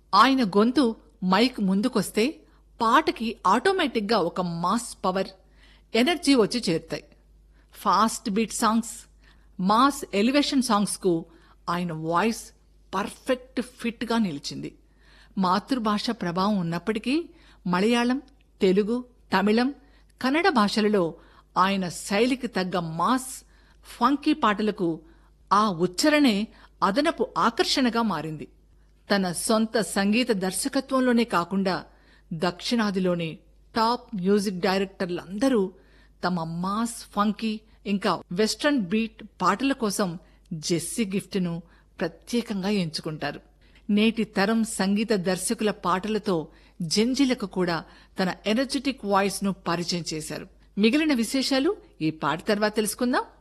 ఆయన గొంతు మైక్ ముందుకొస్తే పాటకి ఆటోమేటిక్గా ఒక మాస్ పవర్ ఎనర్జీ వచ్చి చేరుతాయి fast beat songs mass elevation సాంగ్స్కు ఆయన వాయిస్ పర్ఫెక్ట్ ఫిట్గా నిలిచింది మాతృభాష ప్రభావం ఉన్నప్పటికీ మలయాళం తెలుగు తమిళం కన్నడ భాషలలో ఆయన శైలికి తగ్గ మాస్ ఫంకీ పాటలకు ఆ ఉచ్చరణే అదనపు ఆకర్షణగా మారింది తన సొంత సంగీత దర్శకత్వంలోనే కాకుండా దక్షిణాదిలోని టాప్ మ్యూజిక్ డైరెక్టర్లందరూ తమ మాస్ ఫంకీ ఇంకా వెస్ట్రన్ బీట్ పాటల కోసం జెస్సీ గిఫ్ట్ను ప్రత్యేకంగా ఎంచుకుంటారు నేటి తరం సంగీత దర్శకుల పాటలతో జంజీలకు కూడా తన ఎనర్జెటిక్ వాయిస్ ను పరిచయం చేశారు మిగిలిన విశేషాలు ఈ పాట తర్వాత తెలుసుకుందాం